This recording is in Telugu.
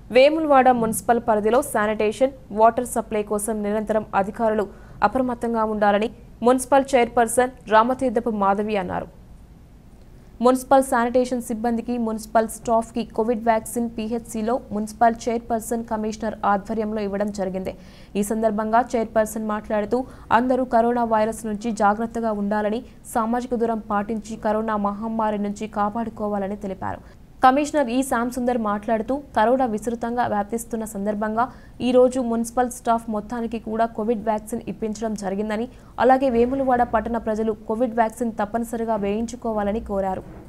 వేములవాడ మున్సిపల్ పరిధిలో శానిటేషన్ వాటర్ సప్లై కోసం నిరంతరం అధికారులు అప్రమత్తంగా ఉండాలని మున్సిపల్ చైర్పర్సన్ రామతీర్థపు మాధవి అన్నారు మున్సిపల్ శానిటేషన్ సిబ్బందికి మున్సిపల్ స్టాఫ్కి కోవిడ్ వ్యాక్సిన్ పీహెచ్సిలో మున్సిపల్ చైర్పర్సన్ కమిషనర్ ఆధ్వర్యంలో ఇవ్వడం జరిగింది ఈ సందర్భంగా చైర్పర్సన్ మాట్లాడుతూ అందరూ కరోనా వైరస్ నుంచి జాగ్రత్తగా ఉండాలని సామాజిక దూరం పాటించి కరోనా మహమ్మారి నుంచి కాపాడుకోవాలని తెలిపారు కమిషనర్ ఈ శ్యామ్ మాట్లాడుతూ కరోనా విస్తృతంగా వ్యాప్తిస్తున్న సందర్భంగా ఈ రోజు మున్సిపల్ స్టాఫ్ మొత్తానికి కూడా కోవిడ్ వ్యాక్సిన్ ఇప్పించడం జరిగిందని అలాగే వేములవాడ పట్టణ ప్రజలు కోవిడ్ వ్యాక్సిన్ తప్పనిసరిగా వేయించుకోవాలని కోరారు